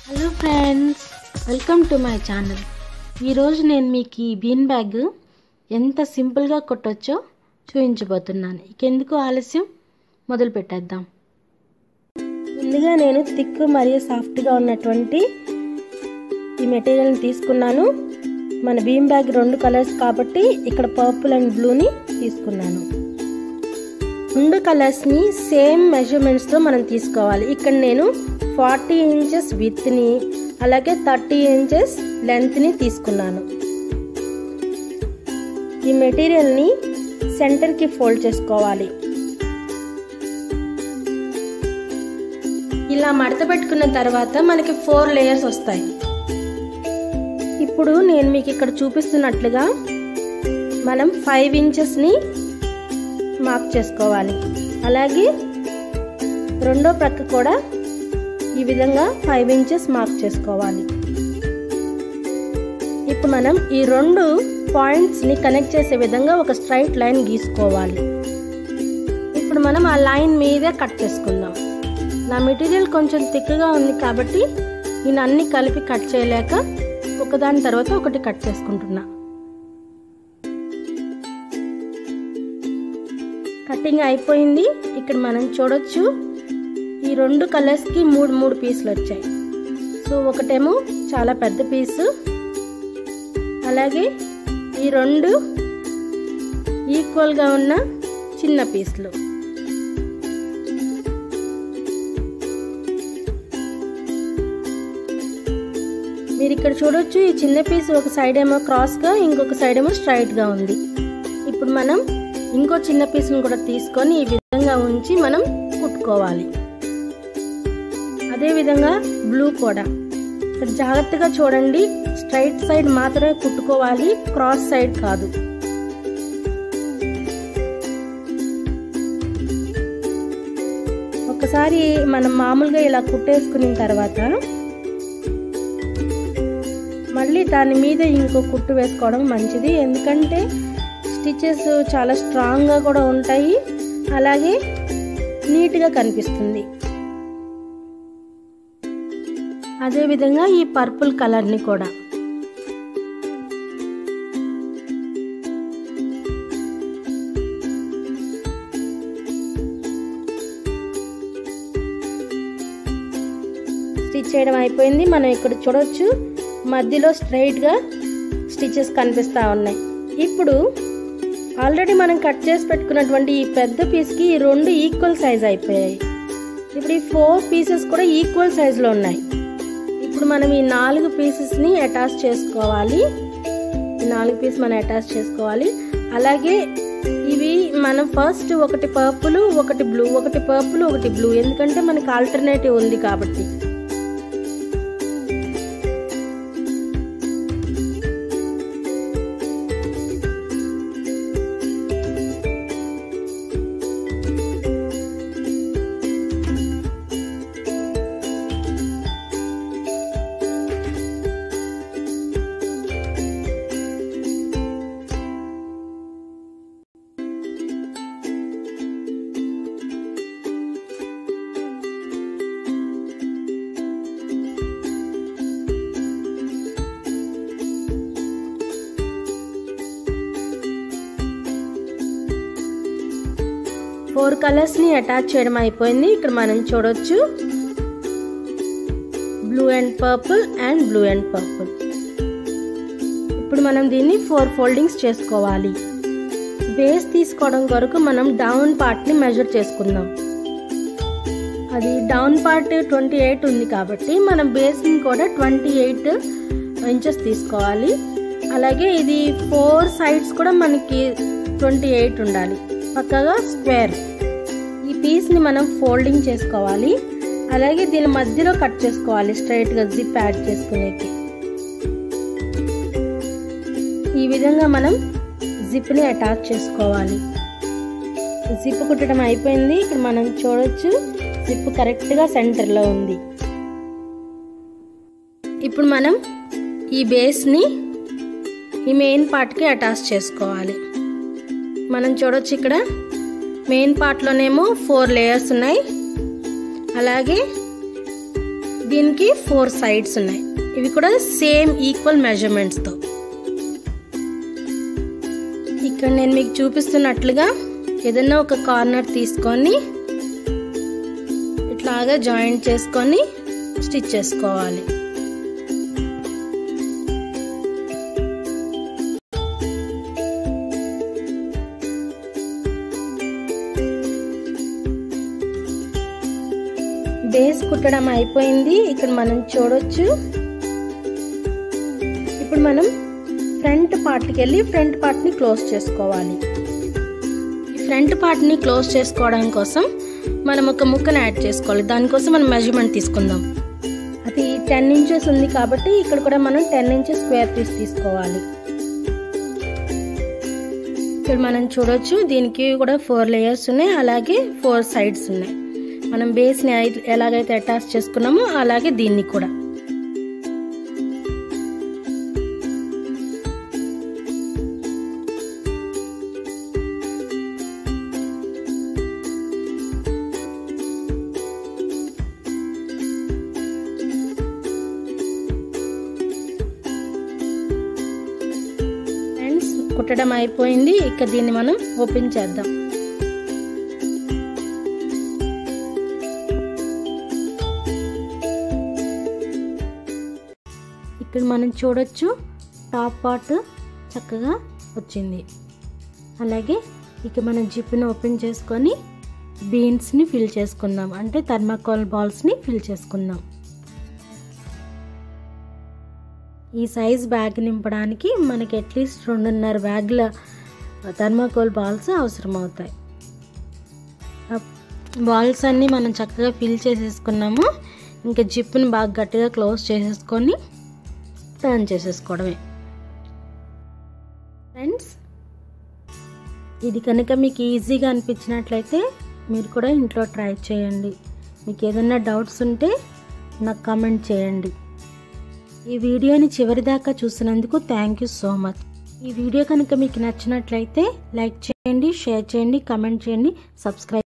hello friends welcome to my channel ఈరోజు నేను మీకు ఈ బీన్ బ్యాగ్ ఎంత సింపుల్గా కొట్టొచ్చో చూపించబోతున్నాను ఇంకెందుకు ఆలస్యం మొదలు పెట్టేద్దాం ముందుగా నేను థిక్ మరియు సాఫ్ట్గా ఉన్నటువంటి ఈ మెటీరియల్ని తీసుకున్నాను మన బీమ్ బ్యాగ్ రెండు కలర్స్ కాబట్టి ఇక్కడ పర్పుల్ అండ్ బ్లూని తీసుకున్నాను రెండు కలర్స్ని సేమ్ మెజర్మెంట్స్తో మనం తీసుకోవాలి ఇక్కడ నేను ఫార్టీ ఇంచెస్ విత్ని అలాగే థర్టీ ఇంచెస్ లెంత్ని తీసుకున్నాను ఈ మెటీరియల్ని సెంటర్కి ఫోల్డ్ చేసుకోవాలి ఇలా మడత పెట్టుకున్న తర్వాత మనకి ఫోర్ లేయర్స్ వస్తాయి ఇప్పుడు నేను మీకు ఇక్కడ చూపిస్తున్నట్లుగా మనం ఫైవ్ ఇంచెస్ని మార్క్ చేసుకోవాలి అలాగే రెండో ప్రక్క కూడా ఈ విధంగా ఫైవ్ ఇంచెస్ మార్క్ చేసుకోవాలి ఇప్పుడు మనం ఈ రెండు పాయింట్స్ని కనెక్ట్ చేసే విధంగా ఒక స్ట్రైట్ లైన్ గీసుకోవాలి ఇప్పుడు మనం ఆ లైన్ మీదే కట్ చేసుకుందాం నా మెటీరియల్ కొంచెం థిక్గా ఉంది కాబట్టి నేను అన్ని కలిపి కట్ చేయలేక ఒకదాని తర్వాత ఒకటి కట్ చేసుకుంటున్నా కటింగ్ అయిపోయింది ఇక్కడ మనం చూడొచ్చు ఈ రెండు కలర్స్కి మూడు మూడు పీసులు వచ్చాయి సో ఒకటేమో చాలా పెద్ద పీసు అలాగే ఈ రెండు ఈక్వల్గా ఉన్న చిన్న పీసులు మీరు ఇక్కడ చూడొచ్చు ఈ చిన్న పీస్ ఒక సైడ్ ఏమో క్రాస్గా ఇంకొక సైడ్ ఏమో స్ట్రైట్గా ఉంది ఇప్పుడు మనం ఇంకో చిన్న పీస్ని కూడా తీసుకొని ఈ విధంగా ఉంచి మనం కుట్టుకోవాలి అదేవిధంగా బ్లూ కూడా ఇక్కడ జాగ్రత్తగా చూడండి స్ట్రైట్ సైడ్ మాత్రమే కుట్టుకోవాలి క్రాస్ సైడ్ కాదు ఒకసారి మనం మామూలుగా ఇలా కుట్టేసుకున్న తర్వాత మళ్ళీ దాని మీద ఇంకో కుట్టు వేసుకోవడం మంచిది ఎందుకంటే స్టిచెస్ చాలా స్ట్రాంగ్గా కూడా ఉంటాయి అలాగే నీట్గా కనిపిస్తుంది అదేవిధంగా ఈ పర్పుల్ కలర్ని కూడా స్టిచ్ చేయడం అయిపోయింది మనం ఇక్కడ చూడొచ్చు మధ్యలో స్ట్రైట్గా స్టిచెస్ కనిపిస్తూ ఉన్నాయి ఇప్పుడు ఆల్రెడీ మనం కట్ చేసి పెట్టుకున్నటువంటి ఈ పెద్ద పీస్కి ఈ రెండు ఈక్వల్ సైజ్ అయిపోయాయి ఇప్పుడు ఈ ఫోర్ పీసెస్ కూడా ఈక్వల్ సైజులో ఉన్నాయి ఇప్పుడు మనం ఈ నాలుగు పీసెస్ని అటాచ్ చేసుకోవాలి ఈ నాలుగు పీస్ మనం అటాచ్ చేసుకోవాలి అలాగే ఇవి మనం ఫస్ట్ ఒకటి పర్పుల్ ఒకటి బ్లూ ఒకటి పర్పుల్ ఒకటి బ్లూ ఎందుకంటే మనకి ఆల్టర్నేటివ్ ఉంది కాబట్టి ఫోర్ కలర్స్ని అటాచ్ చేయడం అయిపోయింది ఇక్కడ మనం చూడొచ్చు blue and purple and blue and purple ఇప్పుడు మనం దీన్ని ఫోర్ ఫోల్డింగ్స్ చేసుకోవాలి బేస్ తీసుకోవడం కొరకు మనం డౌన్ పార్ట్ని మెజర్ చేసుకుందాం అది డౌన్ పార్ట్ ట్వంటీ ఎయిట్ ఉంది కాబట్టి మనం బేస్ని కూడా ట్వంటీ ఎయిట్ ఇంచెస్ తీసుకోవాలి అలాగే ఇది ఫోర్ సైడ్స్ కూడా మనకి ట్వంటీ ఎయిట్ ఉండాలి పక్కగా స్క్వేర్ ఈ పీస్ని మనం ఫోల్డింగ్ చేసుకోవాలి అలాగే దీని మధ్యలో కట్ చేసుకోవాలి స్ట్రైట్గా జిప్ యాడ్ చేసుకునేకి ఈ విధంగా మనం జిప్ని అటాచ్ చేసుకోవాలి జిప్ కుట్టడం అయిపోయింది ఇక్కడ మనం చూడొచ్చు జిప్ కరెక్ట్గా సెంటర్లో ఉంది ఇప్పుడు మనం ఈ బేస్ని ఈ మెయిన్ పార్ట్కి అటాచ్ చేసుకోవాలి మనం చూడొచ్చు ఇక్కడ మెయిన్ పార్ట్లోనేమో ఫోర్ లేయర్స్ ఉన్నాయి అలాగే దీనికి ఫోర్ సైడ్స్ ఉన్నాయి ఇవి కూడా సేమ్ ఈక్వల్ మెజర్మెంట్స్తో ఇక్కడ నేను మీకు చూపిస్తున్నట్లుగా ఏదైనా ఒక కార్నర్ తీసుకొని ఇట్లాగా జాయింట్ చేసుకొని స్టిచ్ చేసుకోవాలి బేస్ కుట్టడం అయిపోయింది ఇక్కడ మనం చూడొచ్చు ఇప్పుడు మనం ఫ్రంట్ పార్ట్కి వెళ్ళి ఫ్రంట్ పార్ట్ని క్లోజ్ చేసుకోవాలి ఈ ఫ్రంట్ పార్ట్ని క్లోజ్ చేసుకోవడం కోసం మనం ఒక ముక్కను యాడ్ చేసుకోవాలి దానికోసం మనం మెజర్మెంట్ తీసుకుందాం అది టెన్ ఇంచెస్ ఉంది కాబట్టి ఇక్కడ కూడా మనం టెన్ ఇంచెస్ స్క్వేర్ పీస్ తీసుకోవాలి ఇక్కడ మనం చూడొచ్చు దీనికి కూడా ఫోర్ లేయర్స్ ఉన్నాయి అలాగే ఫోర్ సైడ్స్ ఉన్నాయి మనం బేస్ని ఎలాగైతే అటాచ్ చేసుకున్నామో అలాగే దీన్ని కూడా ఫ్రెండ్స్ కుట్టడం అయిపోయింది ఇక దీన్ని మనం ఓపెన్ చేద్దాం ఇక్కడ మనం చూడొచ్చు టాప్ పార్ట్ చక్కగా వచ్చింది అలాగే ఇక మనం జిప్ని ఓపెన్ చేసుకొని బీన్స్ని ఫిల్ చేసుకుందాం అంటే థర్మాకోల్ బాల్స్ని ఫిల్ చేసుకుందాం ఈ సైజ్ బ్యాగ్ నింపడానికి మనకి అట్లీస్ట్ రెండున్నర బ్యాగ్ల థర్మాకోల్ బాల్స్ అవసరం అవుతాయి బాల్స్ అన్నీ మనం చక్కగా ఫిల్ చేసేసుకున్నాము ఇంకా జిప్ని బాగా గట్టిగా క్లోజ్ చేసేసుకొని టర్న్ చేసేసుకోవడమే ఫ్రెండ్స్ ఇది కనుక మీకు ఈజీగా అనిపించినట్లయితే మీరు కూడా ఇంట్లో ట్రై చేయండి మీకు ఏదైనా డౌట్స్ ఉంటే నాకు కామెంట్ చేయండి ఈ వీడియోని చివరిదాకా చూసినందుకు థ్యాంక్ యూ సో మచ్ ఈ వీడియో కనుక మీకు నచ్చినట్లయితే లైక్ చేయండి షేర్ చేయండి కమెంట్ చేయండి సబ్స్క్రైబ్